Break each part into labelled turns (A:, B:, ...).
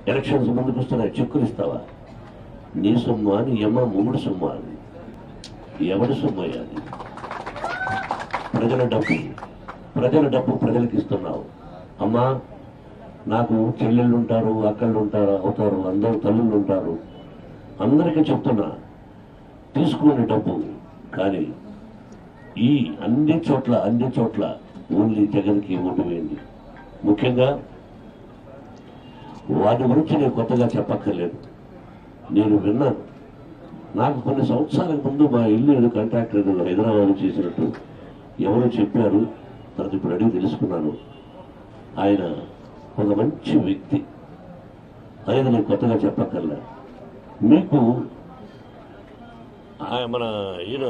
A: Elections ముందుకు వస్తున్నాయి చెక్కులు ఇస్తావా నీ సొమ్మ నీ అమ్మ మూడు సొమ్మ అది ఎవడి సొమ్మయ్య అది ప్రజల డబ్బు ప్రజల డబ్బు ప్రజలకు ఇస్తున్నావు అమ్మా నాకు చెల్లెళ్ళు ఉంటారు అక్కళ్ళు ఉంటారు అవుతారు అందరూ తల్లుళ్ళు ఉంటారు అందరికీ చెప్తున్నా తీసుకునే డబ్బు కానీ ఈ అన్ని చోట్ల అన్ని చోట్ల ఓన్లీ జగన్కి ఓటు వేయండి ముఖ్యంగా వాటి గురించి నేను కొత్తగా చెప్పక్కర్లేదు నేను విన్నాను నాకు కొన్ని సంవత్సరాల ముందు మా ఇల్లు ఏదో కాంట్రాక్టర్ ఏదో హైదరాబాద్ చేసినట్టు ఎవరో చెప్పారు తర్వాత ఇప్పుడు అడిగి తెలుసుకున్నాను ఆయన ఒక మంచి వ్యక్తి అనేది నేను కొత్తగా చెప్పక్కర్లే మీకు ఆ- మన ఈయన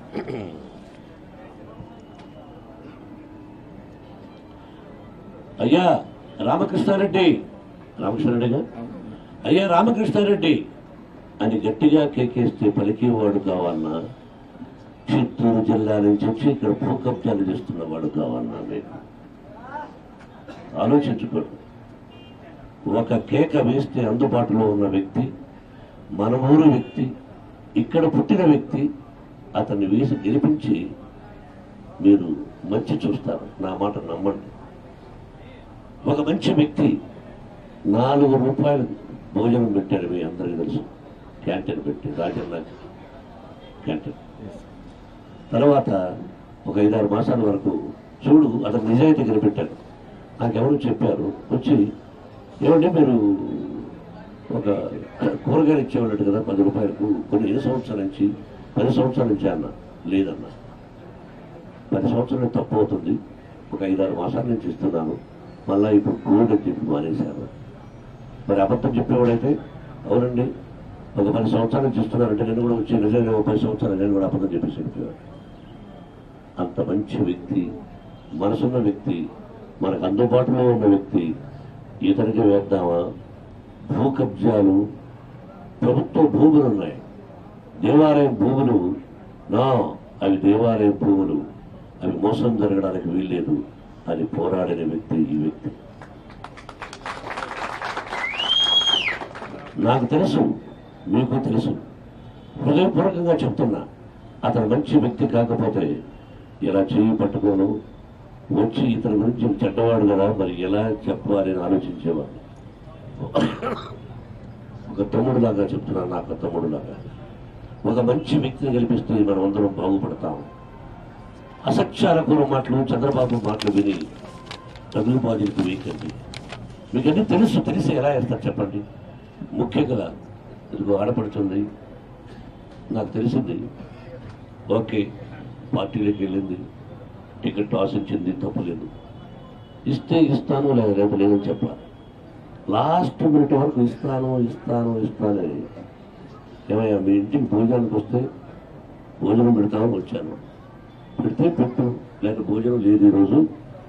A: అయ్యా రామకృష్ణారెడ్డి రామకృష్ణారెడ్డిగా అయ్యా రామకృష్ణారెడ్డి అని గట్టిగా కేకేస్తే పలికేవాడు కావాలన్నా చిత్తూరు జిల్లా నుంచి వచ్చి ఇక్కడ భూకబ్జాలు చేస్తున్నవాడు కావాలన్నా మీకు ఆలోచించుకోండి ఒక కేక వేస్తే అందుబాటులో ఉన్న వ్యక్తి మన ఊరు వ్యక్తి ఇక్కడ పుట్టిన వ్యక్తి అతన్ని వేసి గెలిపించి మీరు మంచి చూస్తారు నా మాట నమ్మండి ఒక మంచి వ్యక్తి నాలుగు రూపాయలు భోజనం పెట్టాడు మీ అందరికీ తెలుసు క్యాంటీన్ పెట్టి రాజన్న క్యాంటీన్ తర్వాత ఒక ఐదారు మాసాల వరకు చూడు అతను నిజాయితీ కనిపెట్టాడు నాకెవరు చెప్పారు వచ్చి ఏమంటే మీరు ఒక కూరగాయలు ఇచ్చేవాళ్ళు కదా పది రూపాయలకు కొన్ని ఏ సంవత్సరాల నుంచి పది సంవత్సరాల నుంచి అన్న లేదన్నా పది సంవత్సరాలు తప్పు అవుతుంది ఒక ఐదారు మాసాల నుంచి ఇస్తున్నాను మళ్ళా ఇప్పుడు గోల్డ్ అని చెప్పి మానేశాను మరి అబద్ధం చెప్పేవాడైతే అవునండి ఒక పది సంవత్సరాల నుంచి ఇస్తున్నానంటే నేను కూడా వచ్చి నిజంగా ఒక పది సంవత్సరాలు నేను కూడా అబద్ధం చెప్పేసి చెప్పేవాడు అంత మంచి వ్యక్తి మనసున్న వ్యక్తి మనకు అందుబాటులో ఉన్న వ్యక్తి ఇతనికి వేద్దామా భూ కబ్జాలు ప్రభుత్వ భూములు ఉన్నాయి దేవాలయం భూములు నా అవి దేవాలయం భూములు అవి మోసం జరగడానికి వీల్లేదు అని పోరాడిన వ్యక్తి ఈ వ్యక్తి నాకు తెలుసు మీకు తెలుసు హృదయపూర్వకంగా చెప్తున్నా అతను మంచి వ్యక్తి కాకపోతే ఇలా చేయి పట్టుకోను వచ్చి ఇతని గురించి చెడ్డవాడు కదా మరి ఎలా చెప్పాలి అని ఆలోచించేవాడు ఒక తమ్ముడు లాగా చెప్తున్నాను నాకు తమ్ముడు లాగా ఒక మంచి వ్యక్తిని గెలిపిస్తే మనం అందరం బాగుపడతాం అసత్యాల మాటలు చంద్రబాబు మాటలు విని తగులు బాధ్యతకు వేయకండి మీకన్నీ తెలుసు తెలిసి ఎలా వేస్తారు చెప్పండి ముఖ్యంగా ఇదిగో ఆడపడుతుంది నాకు తెలిసింది ఓకే పార్టీలోకి వెళ్ళింది టికెట్ ఆశించింది తప్పులేదు ఇస్తే ఇస్తాను లేదా లేదా లేదని చెప్పాలి లాస్ట్ మినిట్ వరకు ఇస్తాను ఇస్తాను ఇస్తానని ఏమయ్యా మీ ఇంటికి భోజనానికి వస్తే భోజనం పెడతామని వచ్చాను పెడితే పెట్టు లేక భోజనం లేదు ఈరోజు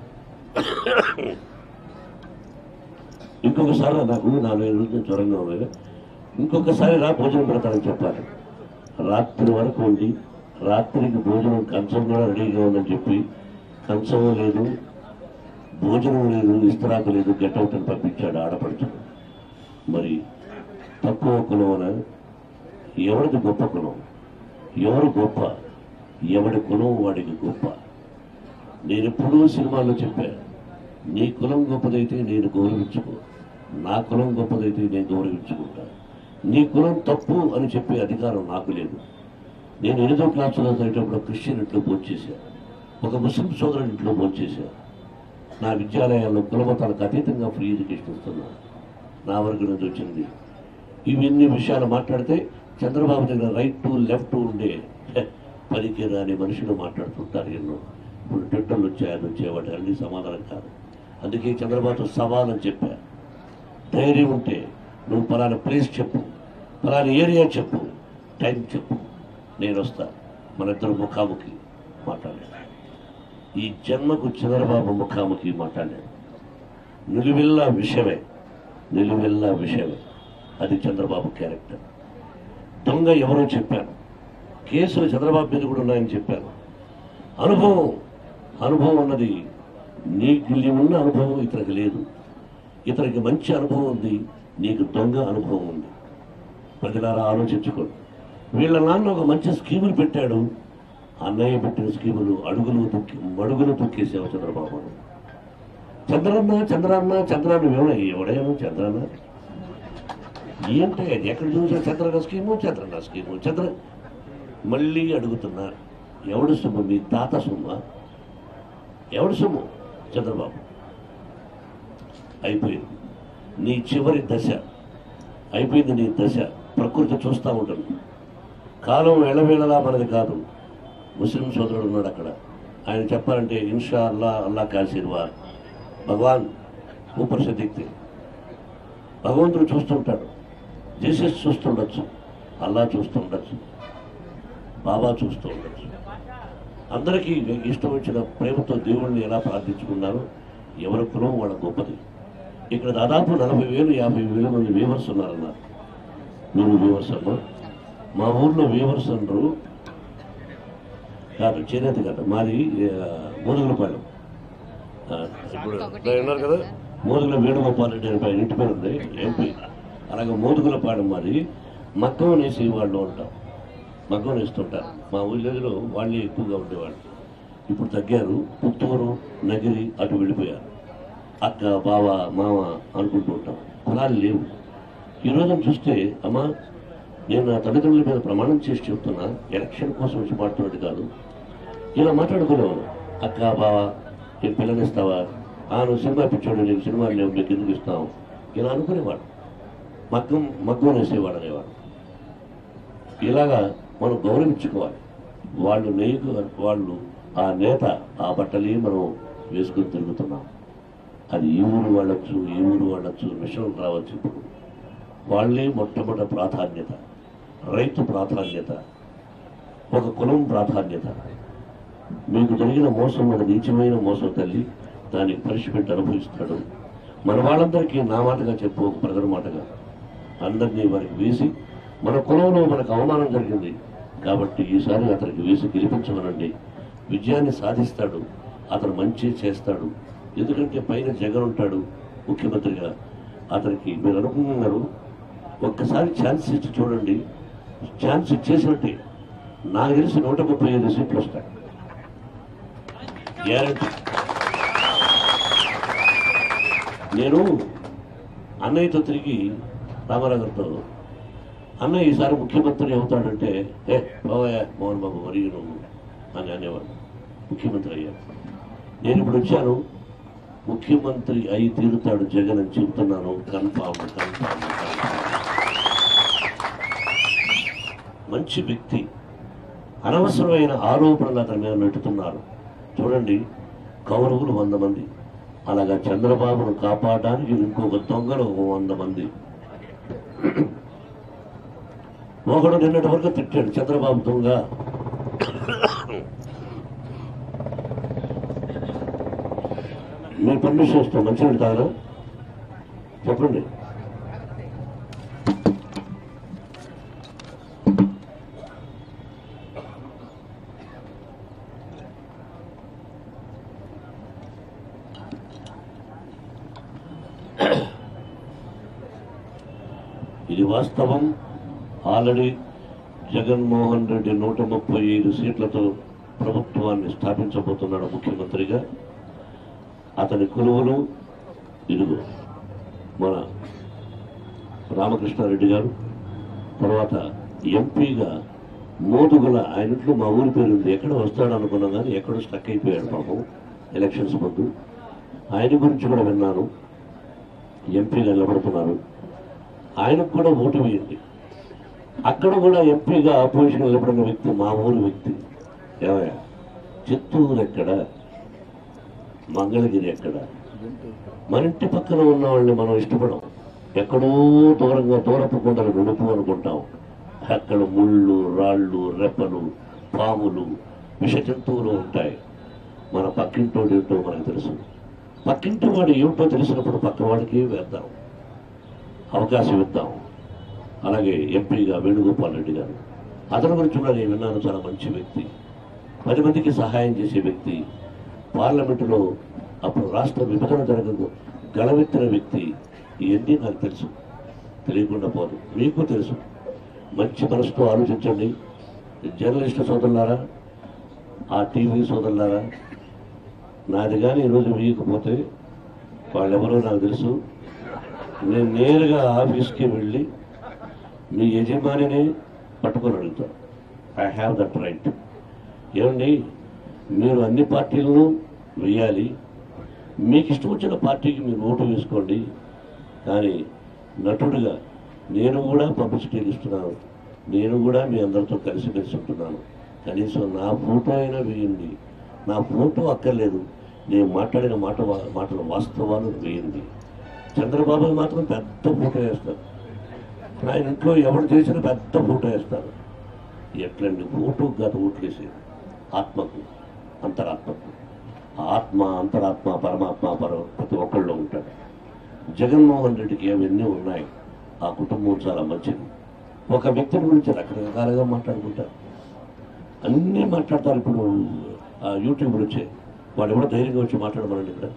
A: ఇంకొకసారి నాకు నాలుగైదు రోజులు జ్వరంగా ఉంది ఇంకొకసారి రా భోజనం పెడతానని చెప్పాలి రాత్రి వరకు ఉండి రాత్రికి భోజనం కంచం కూడా రెడీగా ఉందని చెప్పి కంచం లేదు భోజనం లేదు ఇస్తరాకు లేదు గెట్అవుట్ అని పంపించాడు ఆడపడుచు మరి తక్కువ కులమన ఎవరిది గొప్ప కులం ఎవరు గొప్ప ఎవడి కులం వాడికి గొప్ప నేను ఎప్పుడూ సినిమాల్లో చెప్పాను నీ కులం గొప్పదైతే నేను గౌరవించుకో నా కులం గొప్పదైతే నేను గౌరవించుకుంటా నీ కులం తప్పు అని చెప్పే అధికారం నాకు లేదు నేను ఎనిమిదో క్లాస్ చదువుతున్నప్పుడు క్రిస్టియన్ ఇంట్లో భోంచేశాను ఒక ముస్లిం సోదరుడి ఇంట్లో భోంచేశాను నా విద్యాలయాల్లో కులమతాలకు అతీతంగా ఫ్రీ ఎడ్యుకేషన్ ఇస్తున్నాను నా వరకు నుంచి వచ్చింది ఇవన్నీ విషయాలు మాట్లాడితే చంద్రబాబు దగ్గర రైట్ టు లెఫ్ట్ ఉండే హె, పనికి రాని మనుషులు మాట్లాడుతుంటారు ఎన్నో ఇప్పుడు ట్విట్టర్లు వచ్చాయి అది వచ్చాయి వాటి అన్ని సమాధానం కాదు అందుకే చంద్రబాబుతో సవాల్ అని చెప్పా ధైర్యం ఉంటే నువ్వు పలానా ప్లేస్ చెప్పు పలానా ఏరియా చెప్పు టైం చెప్పు నేను వస్తా మన ఇద్దరు ముఖాముఖి మాట్లాడాను ఈ జన్మకు చంద్రబాబు ముఖాముఖి మాట్లాడాడు నిలువెల్లా విషయమే నిలువెల్లా విషయమే అది చంద్రబాబు క్యారెక్టర్ దొంగ ఎవరో చెప్పాను కేసులు చంద్రబాబు మీద కూడా ఉన్నాయని చెప్పాను అనుభవం అనుభవం అన్నది నీకు నీ ఉన్న అనుభవం ఇతనికి లేదు ఇతనికి మంచి అనుభవం ఉంది నీకు దొంగ అనుభవం ఉంది ప్రజలారా ఆలోచించుకోండి వీళ్ళ నాన్న ఒక మంచి స్కీములు పెట్టాడు అన్నయ్య పెట్టిన స్కీములు అడుగులు తొక్కి మడుగులు తొక్కేసావు చంద్రబాబు చంద్రన్న చంద్రన్న చంద్రన్న ఏమన్నా ఎవడేమో చంద్రన్న ఏంటి అది ఎక్కడ చూసా చంద్రన్న స్కీము చంద్రన్న స్కీము చంద్ర మళ్ళీ అడుగుతున్నా ఎవడు సొమ్ము మీ తాత సొమ్మ ఎవడు సొమ్ము చంద్రబాబు అయిపోయింది నీ చివరి దశ అయిపోయింది నీ దశ ప్రకృతి చూస్తూ ఉంటుంది కాలం ఎళవేళలా మనది కాదు ముస్లిం సోదరుడు ఉన్నాడు అక్కడ ఆయన చెప్పాలంటే ఇన్షా అల్లా అల్లా కాశీర్వా భగవాన్ ఊపర్ సే దిక్తే భగవంతుడు చూస్తుంటాడు జీసస్ చూస్తుండొచ్చు అల్లా చూస్తుండొచ్చు బాబా చూస్తూ ఉండొచ్చు అందరికీ ఇష్టం వచ్చిన ప్రేమతో దేవుణ్ణి ఎలా ప్రార్థించుకున్నారో ఎవరి కులం వాళ్ళ గొప్పది ఇక్కడ దాదాపు నలభై వేలు యాభై వేల మంది వీవర్స్ ఉన్నారన్నారు మీరు వీవర్స్ అమ్మా మా ఊర్లో వీవర్స్ అనరు కాదు చేనేత కాదు మాది ఆ, మోదుగులపాలెం ఆ, ఇప్పుడు ఇక్కడ ఉన్నారు కదా మోదుగుల వేణుగోపాల్ రెడ్డి అని పైన ఇంటి పేరు ఉంది ఎంపీ అలాగే మోదుగులపాలెం మాది మగ్గం అనేసి వాళ్ళు ఉంటాం మగ్గం వేస్తుంటారు మా ఊళ్ళో వాళ్ళే ఎక్కువగా ఉండేవాళ్ళు ఇప్పుడు తగ్గారు పుత్తూరు నగిరి అటు వెళ్ళిపోయారు అక్క బావ మామ అనుకుంటూ ఉంటాం కులాలు లేవు ఈ రోజున చూస్తే అమ్మా నేను నా తల్లిదండ్రుల మీద ప్రమాణం చేసి చెప్తున్నా ఎలక్షన్ కోసం వచ్చి మాట్లాడేది కాదు ఇలా మాట్లాడుకునేవారు అక్క బావ నేను పిల్లనిస్తావా ఆ నువ్వు సినిమా పిచ్చోడు నీకు సినిమాలు లేవు మీకు ఎందుకు ఇస్తావు ఇలా అనుకునేవాడు మగ్గం మగ్గం వేసేవాడు అనేవాడు ఇలాగా మనం గౌరవించుకోవాలి వాళ్ళు నెయ్యకు వాళ్ళు ఆ నేత ఆ బట్టలే మనం వేసుకుని తిరుగుతున్నాం అది ఈ ఊరు వాళ్ళొచ్చు ఈ ఊరు వాళ్ళొచ్చు విషయం రావచ్చు ఇప్పుడు వాళ్ళే మొట్టమొదటి ప్రాధాన్యత రైతు ప్రాధాన్యత ఒక కులం ప్రాధాన్యత మీకు జరిగిన మోసం మన నీచమైన మోసం తల్లి దానికి పనిష్మెంట్ అనుభవిస్తాడు మన వాళ్ళందరికీ నా మాటగా చెప్పు ఒక ప్రజల మాటగా అందరినీ వారికి వేసి మన కులంలో మనకు అవమానం జరిగింది కాబట్టి ఈసారి అతనికి వేసి గెలిపించమనండి విజయాన్ని సాధిస్తాడు అతను మంచి చేస్తాడు ఎందుకంటే పైన జగన్ ఉంటాడు ముఖ్యమంత్రిగా అతనికి మీరు అనుకున్నారు ఒక్కసారి ఛాన్స్ ఇచ్చి చూడండి ఛాన్స్ ఇచ్చేసినట్టే నాకు తెలిసి నూట ముప్పై ఐదు సీట్లు వస్తాయి గ్యారంటీ నేను అన్నయ్యతో తిరిగి రామారావు గారితో అన్నయ్య ఈసారి ముఖ్యమంత్రి అవుతాడంటే ఏ బావయ్య మోహన్ బాబు మరి నువ్వు అని అనేవాడు ముఖ్యమంత్రి అయ్యాడు నేను ఇప్పుడు వచ్చాను ముఖ్యమంత్రి అయి తీరుతాడు జగన్ అని చెబుతున్నాను కన్ఫామ్ కన్ఫామ్ మంచి వ్యక్తి అనవసరమైన ఆరోపణలు అతని మీద నెట్టుతున్నారు చూడండి కౌరవులు వంద మంది అలాగా చంద్రబాబును కాపాడడానికి ఇంకొక దొంగలు ఒక వంద మంది ఒకడు నిన్నటి వరకు తిట్టాడు చంద్రబాబు దొంగ మీరు పర్మిషన్ ఇస్తాం మంచినీళ్ళు తాగరా చెప్పండి ఇది వాస్తవం ఆల్రెడీ జగన్మోహన్ రెడ్డి నూట ముప్పై ఐదు సీట్లతో ప్రభుత్వాన్ని స్థాపించబోతున్నాడు ముఖ్యమంత్రిగా అతని కొలువులు ఇరుగు మన రామకృష్ణారెడ్డి గారు తర్వాత ఎంపీగా మోదుగుల ఆయన ఇంట్లో మా ఊరి పేరు ఉంది ఎక్కడ వస్తాడు అనుకున్నాం కానీ ఎక్కడో స్టక్ అయిపోయాడు పాపం ఎలక్షన్స్ ముందు ఆయన గురించి కూడా విన్నాను ఎంపీగా నిలబడుతున్నారు ఆయనకు కూడా ఓటు వేయండి అక్కడ కూడా ఎంపీగా అపోజిషన్ నిలబడిన వ్యక్తి మా ఊరి వ్యక్తి ఏమయ్యా చిత్తూరు ఎక్కడ మంగళగిరి ఎక్కడ మన ఇంటి పక్కన ఉన్న వాళ్ళని మనం ఇష్టపడం ఎక్కడో దూరంగా దూరపు కొండలు నుడుపు అనుకుంటాం అక్కడ ముళ్ళు రాళ్ళు రెప్పలు పాములు విష జంతువులు ఉంటాయి మన పక్కింటోడు ఏంటో మనకు తెలుసు పక్కింటి వాడు ఏమిటో తెలిసినప్పుడు పక్క వాడికి వేద్దాం అవకాశం ఇద్దాం అలాగే ఎంపీగా వేణుగోపాల్ రెడ్డి గారు అతని గురించి కూడా నేను విన్నాను చాలా మంచి వ్యక్తి పది మందికి సహాయం చేసే వ్యక్తి పార్లమెంటులో అప్పుడు రాష్ట్ర విభజన జరగదు గళవెత్తిన వ్యక్తి ఇవన్నీ నాకు తెలుసు తెలియకుండా పోదు మీకు తెలుసు మంచి మనసుతో ఆలోచించండి జర్నలిస్టు సోదరులారా ఆ టీవీ సోదరులారా నాది కానీ ఈరోజు వీయకపోతే వాళ్ళెవరో నాకు తెలుసు నేను నేరుగా ఆఫీస్కి వెళ్ళి మీ యజమానిని పట్టుకొని అడుగుతాను ఐ హ్యావ్ దట్ రైట్ ఏమండి మీరు అన్ని పార్టీలను వేయాలి మీకు ఇష్టం వచ్చిన పార్టీకి మీరు ఓటు వేసుకోండి కానీ నటుడుగా నేను కూడా పబ్లిసిటీలు ఇస్తున్నాను నేను కూడా మీ అందరితో కలిసిమెలిసి ఉంటున్నాను కనీసం నా ఫోటో అయినా వేయండి నా ఫోటో అక్కర్లేదు నేను మాట్లాడిన మాట వా- మాటల వాస్తవాలు వేయండి చంద్రబాబు మాత్రం పెద్ద ఫోటో వేస్తారు ఆయన ఇంట్లో ఎవరు చేసిన పెద్ద ఫోటో వేస్తారు ఎట్లండి ఫోటో గత ఓట్లేసేది ఆత్మకు అంతరాత్మకు ఆత్మ అంతరాత్మ పరమాత్మ పర ప్రతి ఒక్కళ్ళు ఉంటాడు జగన్మోహన్ రెడ్డికి అవన్నీ ఉన్నాయి ఆ కుటుంబం చాలా మంచిది ఒక వ్యక్తిని గురించి రకరకాలుగా మాట్లాడుకుంటారు అన్నీ మాట్లాడతారు ఇప్పుడు ఆ యూట్యూబ్లో వచ్చే వాడు ఎవడో ధైర్యంగా వచ్చి మాట్లాడమనండి ఇక్కడ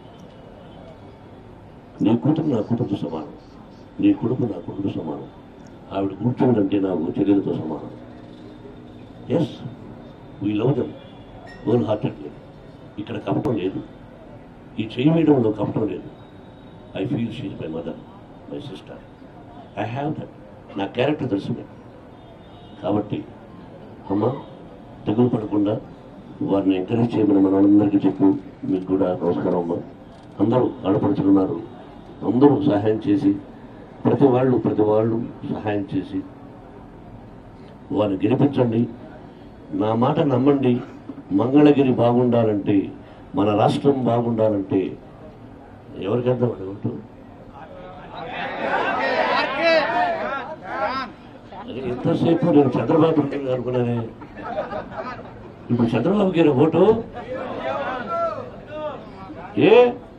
A: నీ కూతురు నా కూతురుతో సమానం నీ కొడుకు నా కొడుకు సమానం ఆవిడ కూర్చోడంటే నాకు చెల్లెలతో సమానం yes we love them wholeheartedly ఇక్కడ కపటం లేదు ఈ చేయి వేయడంలో కపటం లేదు I feel she's my mother my sister I have that నా క్యారెక్టర్ తెలుసు మీకు. కాబట్టి అమ్మ తెగులు పడకుండా వారిని ఎంకరేజ్ చేయమని మన అందరికీ చెప్పు మీకు కూడా నమస్కారం అమ్మ అందరూ ఆడపడుచున్నారు అందరూ సహాయం చేసి ప్రతి వాళ్ళు ప్రతి వాళ్ళు సహాయం చేసి వారిని గెలిపించండి నా మాట నమ్మండి మంగళగిరి బాగుండాలంటే మన రాష్ట్రం బాగుండాలంటే ఎవరికి అర్థం ఓటు అరే, ఎంతసేపు నేను చంద్రబాబు నాయుడు గారు అనుకున్నానే ఇప్పుడు చంద్రబాబు గారి ఓటు ఏ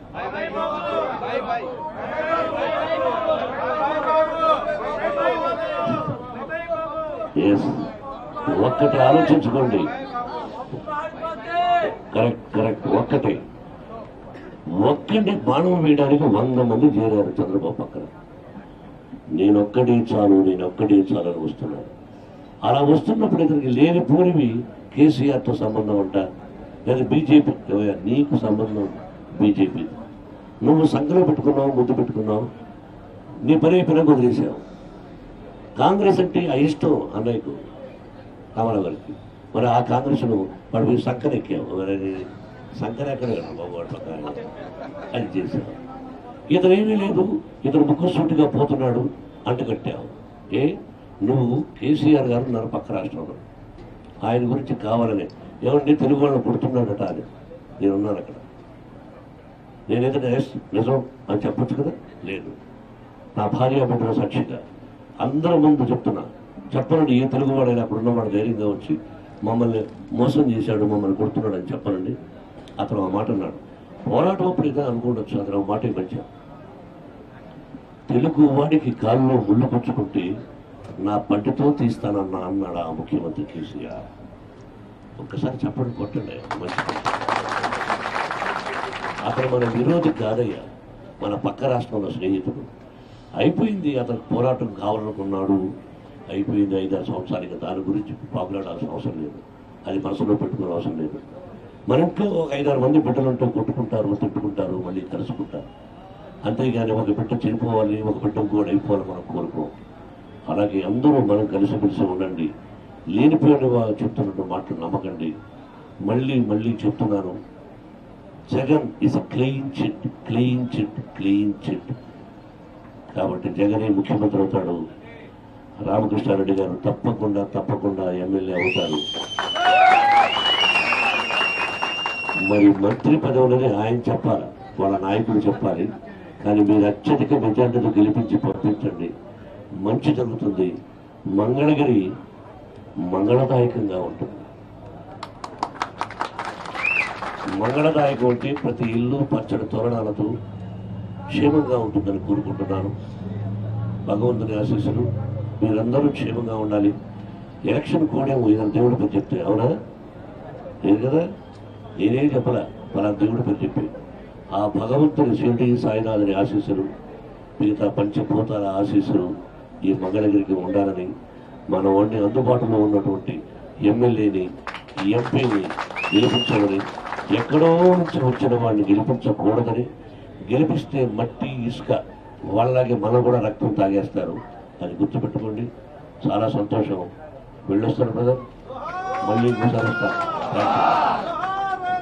A: ఎస్ ఒక్కటి ఆలోచించుకోండి కరెక్ట్ కరెక్ట్ ఒక్కటే ఒక్కటి బాణం వేయడానికి వంద మంది చేరారు చంద్రబాబు పక్కన నేనొక్కడే చాలు నేనొక్కడే చాలు అని వస్తున్నాను అలా వస్తున్నప్పుడు ఇతనికి లేని పూరివి కేసీఆర్తో సంబంధం అంట లేదా బీజేపీ నీకు సంబంధం బీజేపీ నువ్వు సంఖ్యలో పెట్టుకున్నావు ముద్దు పెట్టుకున్నావు నీ పని అయిపోయినా వదిలేసావు కాంగ్రెస్ అంటే ఆ ఇష్టం అన్నయ్యకు రామారావు గారికి మరి ఆ కాంగ్రెస్ను వాడు మీరు సంకర ఎక్కావు మరి అది సంకర ఎక్కడ బాబు వాడి పక్కన అది చేశావు ఇతను ఏమీ లేదు ఇతను ముక్కుసూటిగా పోతున్నాడు అంటగట్టావు ఏ నువ్వు కేసీఆర్ గారు ఉన్నారు పక్క రాష్ట్రంలో ఆయన గురించి కావాలని ఏమండి తెలుగు వాళ్ళు పుడుతున్నాడట అని నేనున్నాను అక్కడ నేనేదైనా ఎస్ నిజం అని చెప్పొచ్చు కదా లేదు నా భార్య బిడ్డల సాక్షిగా అందరి ముందు చెప్తున్నా చెప్పనండి ఏ తెలుగువాడైనా అక్కడ ఉన్నవాడు ధైర్యంగా వచ్చి మమ్మల్ని మోసం చేశాడు మమ్మల్ని కొడుతున్నాడు అని చెప్పనండి అతను ఆ మాట అన్నాడు పోరాటం అప్పుడు ఇదే అనుకోవచ్చు అతను ఆ మాట మంచిగా తెలుగు వాడికి కాల్లో ముళ్ళు పుచ్చుకుంటే నా పంటితో తీస్తానన్నా అన్నాడు ఆ ముఖ్యమంత్రి కేసీఆర్ ఒక్కసారి చెప్పండి కొట్టండి మంచి పని. అతను మన విరోధి కాదయ్యా మన పక్క రాష్ట్రంలో స్నేహితుడు అయిపోయింది అతను పోరాటం కావాలనుకున్నాడు అయిపోయింది ఐదారు సంవత్సరాలకి దాని గురించి పాకులాడాల్సిన అవసరం లేదు అది మనసులో పెట్టుకునే అవసరం లేదు మన ఇంట్లో ఒక ఐదారు మంది బిడ్డలుంటే కొట్టుకుంటారు తిట్టుకుంటారు మళ్ళీ కలుసుకుంటారు అంతేగాని ఒక బిడ్డ చనిపోవాలి ఒక బిడ్డ కూడా అయిపోవాలి మనం కోరుకోం అలాగే అందరూ మనం కలిసిమెలిసి ఉండండి లేనిపోయిన వాళ్ళు చెప్తున్నట్టు మాటలు నమ్మకండి మళ్ళీ మళ్ళీ చెప్తున్నాను Jagan is clean chit clean chit clean chit కాబట్టి జగనే ముఖ్యమంత్రి అవుతాడు రామకృష్ణారెడ్డి గారు తప్పకుండా తప్పకుండా ఎమ్మెల్యే అవుతారు మరి మంత్రి పదవులని ఆయన చెప్పాలి వాళ్ళ నాయకులు చెప్పాలి కానీ మీరు అత్యధిక మెజార్టీతో గెలిపించి పంపించండి మంచి జరుగుతుంది మంగళగిరి మంగళదాయకంగా ఉంటుంది మంగళదాయకం అంటే ప్రతి ఇల్లు పచ్చడి తోరణాలతో క్షేమంగా ఉంటుందని కోరుకుంటున్నాను భగవంతుని ఆశీస్సులు మీరందరూ క్షేమంగా ఉండాలి ఎలక్షన్ కోడేమో ఇదని దేవుడి పేరు చెప్తే అవునా లేదు కదా నేనేం చెప్పలా మన దేవుడి పేరు చెప్పి ఆ భగవంతుని షిరిడి సాయినాథుని ఆశీస్సులు మిగతా పంచభూతాల ఆశీస్సులు ఈ మంగళగిరికి ఉండాలని మన వాడిని అందుబాటులో ఉన్నటువంటి ఎమ్మెల్యేని ఎంపీని గెలిపించమని ఎక్కడో నుంచి వచ్చిన వాడిని గెలిపించకూడదని గెలిపిస్తే మట్టి ఇసుక వాళ్ళలాగే మనం కూడా రక్తం తాగేస్తారు అది గుర్తుపెట్టుకోండి చాలా సంతోషం వెళ్ళొస్తాను బ్రదర్ మళ్ళీ ఇంకోసారి వస్తాను థ్యాంక్ యూ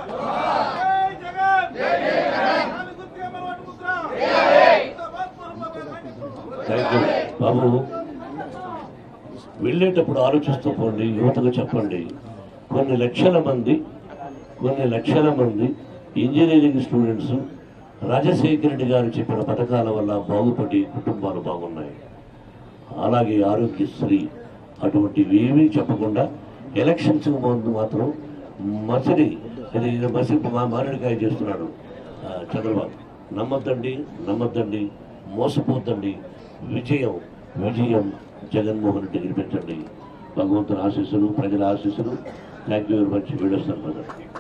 A: థ్యాంక్ యూ బాబు వెళ్ళేటప్పుడు ఆలోచిస్తూ పోండి యువతకు చెప్పండి కొన్ని లక్షల మంది కొన్ని లక్షల మంది ఇంజనీరింగ్ స్టూడెంట్స్ రాజశేఖర రెడ్డి గారు చెప్పిన పథకాల వల్ల బాగుపడి కుటుంబాలు బాగున్నాయి అలాగే ఆరోగ్యశ్రీ అటువంటివి ఏమీ చెప్పకుండా ఎలక్షన్స్ ముందు మాత్రం మసిడి ఇది ఇది మసి మా మారేడుకాయ చేస్తున్నాడు ఆ, చంద్రబాబు నమ్మద్దండి నమ్మద్దండి మోసపోద్దండి విజయం విజయం జగన్మోహన్ రెడ్డి గెలిపించండి భగవంతుని ఆశీస్సులు ప్రజల ఆశీస్సులు థ్యాంక్ యూ వెరీ మచ్ వీడొస్తాను బ్రదర్